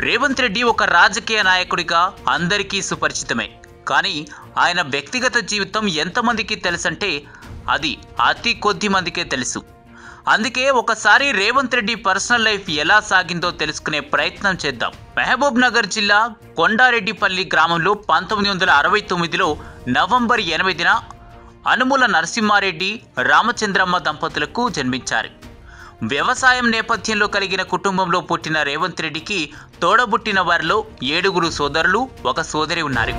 రేవంత్ రెడ్డి ఒక రాజకీయ నాయకుడిగా అందరికీ సుపరిచితమే కానీ ఆయన వ్యక్తిగత జీవితం ఎంతమందికి తెలుసంటే అది అతి కొద్ది మందికే తెలుసు అందుకే ఒకసారి రేవంత్ రెడ్డి పర్సనల్ లైఫ్ ఎలా సాగిందో తెలుసుకునే ప్రయత్నం చేద్దాం మహబూబ్ నగర్ జిల్లా కొండారెడ్డిపల్లి గ్రామంలో పంతొమ్మిది వందల అరవై తొమ్మిదిలో నవంబర్ ఎనిమిదిన అనుముల నరసింహారెడ్డి రామచంద్రమ్మ దంపతులకు జన్మించారు వ్యవసాయం నేపథ్యంలో కలిగిన కుటుంబంలో పుట్టిన రేవంత్ రెడ్డికి తోడబుట్టిన వారిలో ఏడుగురు సోదరులు ఒక సోదరి ఉన్నారు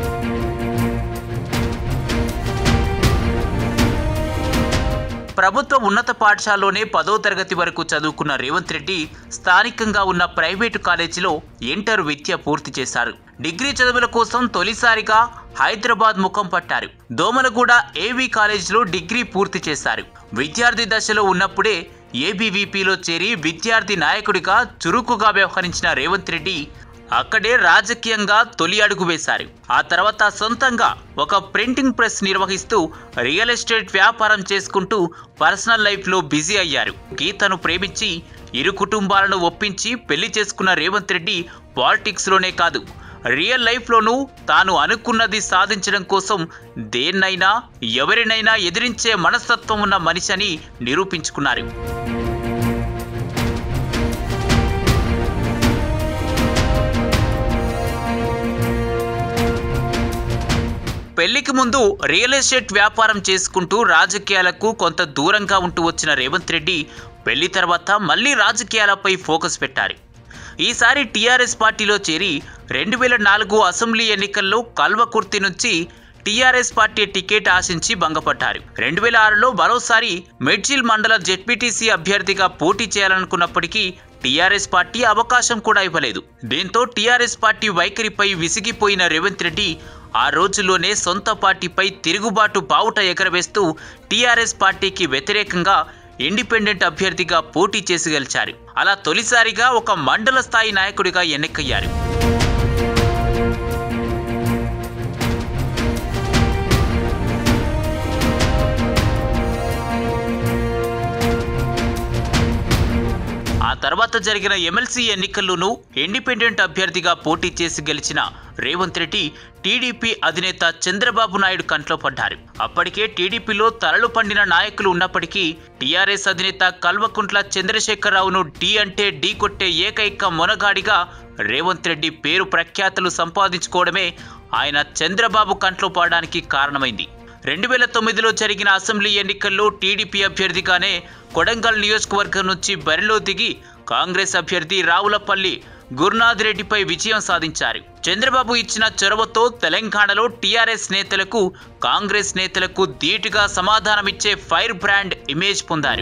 ప్రభుత్వ ఉన్నత పాఠశాలలోనే పదో తరగతి వరకు చదువుకున్న రేవంత్ రెడ్డి స్థానికంగా ఉన్న ప్రైవేటు కాలేజీలో ఇంటర్ విద్య పూర్తి చేశారు డిగ్రీ చదువుల కోసం తొలిసారిగా హైదరాబాద్ ముఖం పట్టారు దోమలగూడ ఏవీ కాలేజీలో డిగ్రీ పూర్తి చేశారు విద్యార్థి దశలో ఉన్నప్పుడే ఏబీవీపీలో చేరి విద్యార్థి నాయకుడిగా చురుకుగా వ్యవహరించిన రేవంత్ రెడ్డి అక్కడే రాజకీయంగా తొలి అడుగు వేశారు ఆ తర్వాత సొంతంగా ఒక ప్రింటింగ్ ప్రెస్ నిర్వహిస్తూ రియల్ ఎస్టేట్ వ్యాపారం చేసుకుంటూ పర్సనల్ లైఫ్లో బిజీ అయ్యారు గీతను ప్రేమించి ఇరు కుటుంబాలను ఒప్పించి పెళ్లి చేసుకున్న రేవంత్ రెడ్డి పాలిటిక్స్లోనే కాదు రియల్ లైఫ్లోనూ తాను అనుకున్నది సాధించడం కోసం దేన్నైనా ఎవరినైనా ఎదిరించే మనస్తత్వం ఉన్న మనిషి అని నిరూపించుకున్నారు పెళ్లికి ముందు రియల్ ఎస్టేట్ వ్యాపారం చేసుకుంటూ రాజకీయాలకు కొంత దూరంగా ఉంటూ వచ్చిన రేవంత్ రెడ్డి పెళ్లి తర్వాత మళ్ళీ రాజకీయాలపై ఫోకస్ పెట్టారు ఈసారి టీఆర్ఎస్ పార్టీలో చేరి రెండు వేల నాలుగు అసెంబ్లీ ఎన్నికల్లో కల్వకుర్తి నుంచి టీఆర్ఎస్ పార్టీ టికెట్ ఆశించి భంగపడ్డారు రెండు వేల ఆరులో మరోసారి మెడ్జిల్ మండల జెడ్పీటీసీ అభ్యర్థిగా పోటీ చేయాలనుకున్నప్పటికీ టీఆర్ఎస్ పార్టీ అవకాశం కూడా ఇవ్వలేదు దీంతో టీఆర్ఎస్ పార్టీ వైఖరిపై విసిగిపోయిన రేవంత్ రెడ్డి ఆ రోజుల్లోనే సొంత పార్టీపై తిరుగుబాటు బావుట ఎగరవేస్తూ టీఆర్ఎస్ పార్టీకి వ్యతిరేకంగా ఇండిపెండెంట్ అభ్యర్థిగా పోటీ చేసి గెలిచారు అలా తొలిసారిగా ఒక మండల స్థాయి నాయకుడిగా ఎన్నికయ్యారు ఆ తర్వాత జరిగిన ఎమ్మెల్సీ ఎన్నికల్లోనూ ఇండిపెండెంట్ అభ్యర్థిగా పోటీ చేసి గెలిచిన రేవంత్ రెడ్డి టీడీపీ అధినేత చంద్రబాబు నాయుడు కంట్లో పడ్డారు అప్పటికే టీడీపీలో తలలు పండిన నాయకులు ఉన్నప్పటికీ టీఆర్ఎస్ అధినేత కల్వకుంట్ల చంద్రశేఖరరావును ఢీ అంటే ఢీ కొట్టే ఏకైక మొనగాడిగా రేవంత్ రెడ్డి పేరు ప్రఖ్యాతులు సంపాదించుకోవడమే ఆయన చంద్రబాబు కంట్లో పడడానికి కారణమైంది రెండు వేల తొమ్మిదిలో జరిగిన అసెంబ్లీ ఎన్నికల్లో టీడీపీ అభ్యర్థిగానే కొడంగల్ నియోజకవర్గం నుంచి బరిలో దిగి కాంగ్రెస్ అభ్యర్థి రావులపల్లి గురునాథ్ రెడ్డిపై విజయం సాధించారు చంద్రబాబు ఇచ్చిన చొరవతో తెలంగాణలో టీఆర్ఎస్ నేతలకు కాంగ్రెస్ నేతలకు ధీటుగా సమాధానమిచ్చే ఫైర్ బ్రాండ్ ఇమేజ్ పొందారు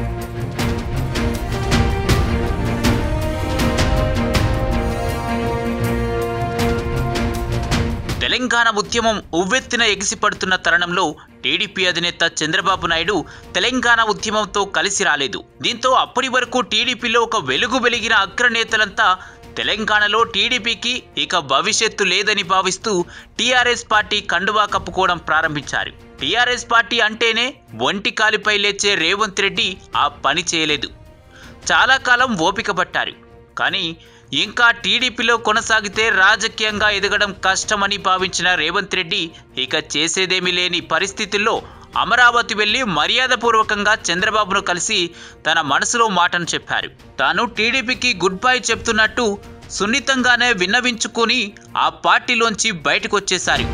తెలంగాణ ఉద్యమం ఉవ్వెత్తిన ఎగిసిపడుతున్న తరుణంలో టీడీపీ అధినేత చంద్రబాబు నాయుడు తెలంగాణ ఉద్యమంతో కలిసి రాలేదు దీంతో అప్పటి వరకు టీడీపీలో ఒక వెలుగు వెలిగిన అగ్రనేతలంతా తెలంగాణలో టీడీపీకి ఇక భవిష్యత్తు లేదని భావిస్తూ టీఆర్ఎస్ పార్టీ కండువా కప్పుకోవడం ప్రారంభించారు టీఆర్ఎస్ పార్టీ అంటేనే ఒంటి కాలిపై లేచే రేవంత్ రెడ్డి ఆ పని చేయలేదు చాలా కాలం ఓపిక పట్టారు కానీ ఇంకా టీడీపీలో కొనసాగితే రాజకీయంగా ఎదగడం కష్టమని భావించిన రేవంత్ రెడ్డి ఇక చేసేదేమీ లేని పరిస్థితుల్లో అమరావతి వెళ్లి మర్యాదపూర్వకంగా చంద్రబాబును కలిసి తన మనసులో మాటను చెప్పారు తాను టీడీపీకి గుడ్ బై చెప్తున్నట్టు సున్నితంగానే విన్నవించుకొని ఆ పార్టీలోంచి బయటకు వచ్చేశారు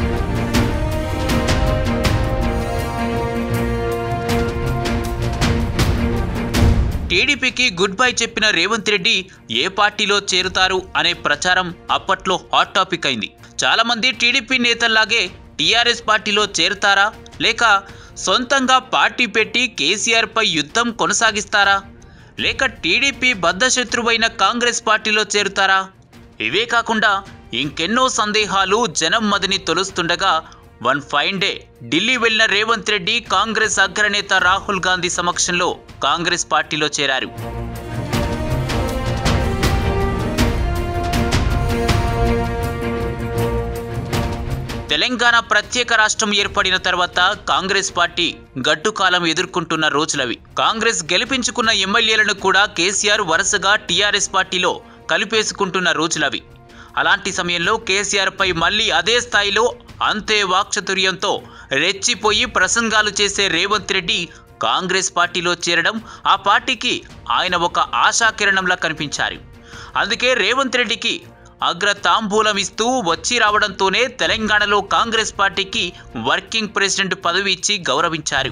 టీడీపీకి గుడ్ బై చెప్పిన రేవంత్ రెడ్డి ఏ పార్టీలో చేరుతారు అనే ప్రచారం అప్పట్లో హాట్ టాపిక్ అయింది చాలా మంది టీడీపీ నేతల్లాగే టీఆర్ఎస్ పార్టీలో చేరుతారా లేక సొంతంగా పార్టీ పెట్టి కేసీఆర్ పై యుద్ధం కొనసాగిస్తారా లేక టీడీపీ బద్ధశత్రువైన కాంగ్రెస్ పార్టీలో చేరుతారా ఇవే కాకుండా ఇంకెన్నో సందేహాలు జనం మదిని తొలుస్తుండగా వన్ ఫైన్ డే ఢిల్లీ వెళ్లిన రేవంత్ రెడ్డి కాంగ్రెస్ అగ్రనేత రాహుల్ గాంధీ సమక్షంలో కాంగ్రెస్ పార్టీలో చేరారు తెలంగాణ ప్రత్యేక రాష్ట్రం ఏర్పడిన తర్వాత కాంగ్రెస్ పార్టీ గడ్డు కాలం ఎదుర్కొంటున్న రోజులవి కాంగ్రెస్ గెలిపించుకున్న ఎమ్మెల్యేలను కూడా కేసీఆర్ వరుసగా టీఆర్ఎస్ పార్టీలో కలిపేసుకుంటున్న రోజులవి అలాంటి సమయంలో కేసీఆర్పై మళ్ళీ అదే స్థాయిలో అంతే వాక్చతుర్యంతో రెచ్చిపోయి ప్రసంగాలు చేసే రేవంత్ రెడ్డి కాంగ్రెస్ పార్టీలో చేరడం ఆ పార్టీకి ఆయన ఒక ఆశాకిరణంలా కనిపించారు అందుకే రేవంత్ రెడ్డికి అగ్ర తాంబూలం ఇస్తూ వచ్చి రావడంతోనే తెలంగాణలో కాంగ్రెస్ పార్టీకి వర్కింగ్ ప్రెసిడెంట్ పదవి ఇచ్చి గౌరవించారు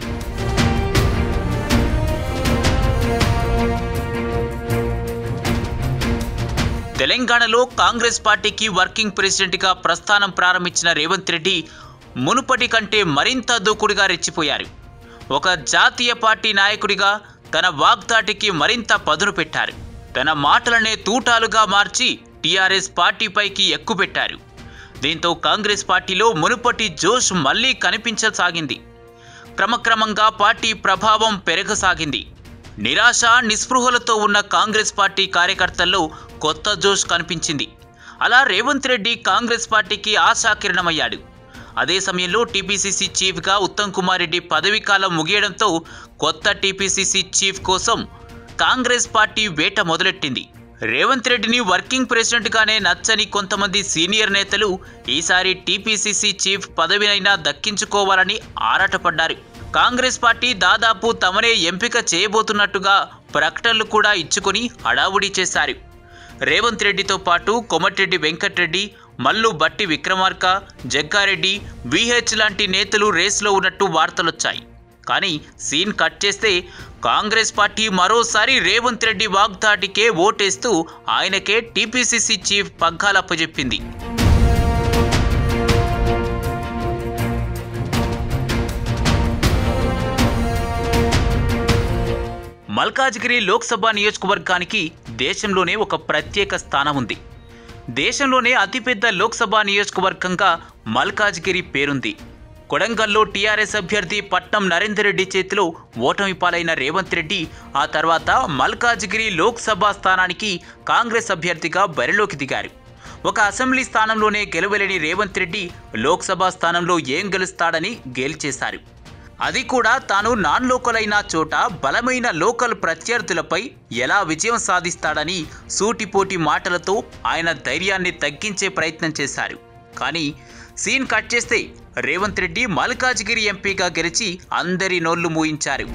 తెలంగాణలో కాంగ్రెస్ పార్టీకి వర్కింగ్ ప్రెసిడెంట్గా ప్రస్థానం ప్రారంభించిన రేవంత్ రెడ్డి మునుపటి కంటే మరింత దూకుడుగా రెచ్చిపోయారు ఒక జాతీయ పార్టీ నాయకుడిగా తన వాగ్దాటికి మరింత పదును పెట్టారు తన మాటలనే తూటాలుగా మార్చి టీఆర్ఎస్ పార్టీపైకి ఎక్కుపెట్టారు దీంతో కాంగ్రెస్ పార్టీలో మునుపటి జోష్ మళ్లీ కనిపించసాగింది క్రమక్రమంగా పార్టీ ప్రభావం పెరగసాగింది నిరాశ నిస్పృహలతో ఉన్న కాంగ్రెస్ పార్టీ కార్యకర్తల్లో కొత్త జోష్ కనిపించింది అలా రేవంత్ రెడ్డి కాంగ్రెస్ పార్టీకి ఆశాకిరణమయ్యాడు అదే సమయంలో టీపీసీసీ చీఫ్గా ఉత్తమ్ కుమార్ రెడ్డి పదవీకాలం ముగియడంతో కొత్త టీపీసీసీ చీఫ్ కోసం కాంగ్రెస్ పార్టీ వేట మొదలెట్టింది రేవంత్ రెడ్డిని వర్కింగ్ ప్రెసిడెంట్గానే నచ్చని కొంతమంది సీనియర్ నేతలు ఈసారి టీపీసీసీ చీఫ్ పదవినైనా దక్కించుకోవాలని ఆరాటపడ్డారు కాంగ్రెస్ పార్టీ దాదాపు తమనే ఎంపిక చేయబోతున్నట్టుగా ప్రకటనలు కూడా ఇచ్చుకొని హడావుడి చేశారు రేవంత్ రెడ్డితో పాటు కొమటిరెడ్డి వెంకట్రెడ్డి మల్లు బట్టి విక్రమార్క జగ్గారెడ్డి విహెచ్ లాంటి నేతలు రేసులో ఉన్నట్టు వార్తలొచ్చాయి కానీ సీన్ కట్ చేస్తే కాంగ్రెస్ పార్టీ మరోసారి రేవంత్ రెడ్డి వాగ్దాటికే ఓటేస్తూ ఆయనకే టీపీసీసీ చీఫ్ పగ్గాలప్పజెప్పింది మల్కాజ్గిరి లోక్సభ నియోజకవర్గానికి దేశంలోనే ఒక ప్రత్యేక స్థానం ఉంది దేశంలోనే అతిపెద్ద లోక్సభ నియోజకవర్గంగా మల్కాజ్గిరి పేరుంది కొడంగల్లో టీఆర్ఎస్ అభ్యర్థి పట్నం నరేందర్ రెడ్డి చేతిలో ఓటమి పాలైన రేవంత్ రెడ్డి ఆ తర్వాత మల్కాజ్గిరి లోక్సభ స్థానానికి కాంగ్రెస్ అభ్యర్థిగా బరిలోకి దిగారు ఒక అసెంబ్లీ స్థానంలోనే గెలవలేని రేవంత్ రెడ్డి లోక్సభ స్థానంలో ఏం గెలుస్తాడని గేల్చేశారు అది కూడా తాను నాన్ లోకల్ అయిన చోట బలమైన లోకల్ ప్రత్యర్థులపై ఎలా విజయం సాధిస్తాడని సూటిపోటి మాటలతో ఆయన ధైర్యాన్ని తగ్గించే ప్రయత్నం చేశారు కానీ సీన్ కట్ చేస్తే రేవంత్ రెడ్డి మల్కాజ్గిరి ఎంపీగా గెలిచి అందరి నోళ్లు మూయించారు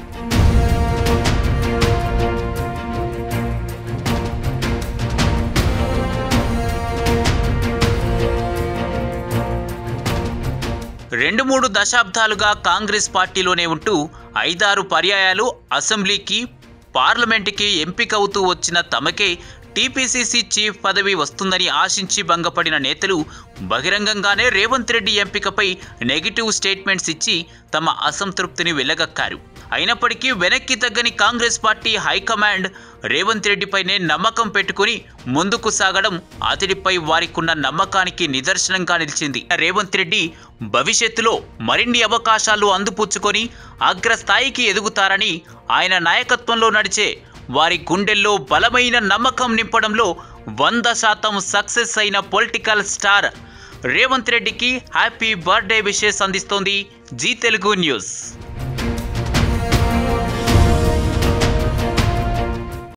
రెండు మూడు దశాబ్దాలుగా కాంగ్రెస్ పార్టీలోనే ఉంటూ ఐదారు పర్యాయాలు అసెంబ్లీకి పార్లమెంటుకి ఎంపికవుతూ వచ్చిన తమకే టీపీసీసీ చీఫ్ పదవి వస్తుందని ఆశించి భంగపడిన నేతలు బహిరంగంగానే రేవంత్ రెడ్డి ఎంపికపై నెగిటివ్ స్టేట్మెంట్స్ ఇచ్చి తమ అసంతృప్తిని వెళ్లగక్కారు అయినప్పటికీ వెనక్కి తగ్గని కాంగ్రెస్ పార్టీ హైకమాండ్ రేవంత్ రెడ్డిపైనే నమ్మకం పెట్టుకుని ముందుకు సాగడం అతడిపై వారికున్న నమ్మకానికి నిదర్శనంగా నిలిచింది రేవంత్ రెడ్డి భవిష్యత్తులో మరిన్ని అవకాశాలు అందిపుచ్చుకొని అగ్రస్థాయికి ఎదుగుతారని ఆయన నాయకత్వంలో నడిచే వారి గుండెల్లో బలమైన నమ్మకం నింపడంలో వంద శాతం సక్సెస్ అయిన పొలిటికల్ స్టార్ రేవంత్ రెడ్డికి హ్యాపీ బర్త్డే విషెస్ అందిస్తోంది జీ తెలుగు న్యూస్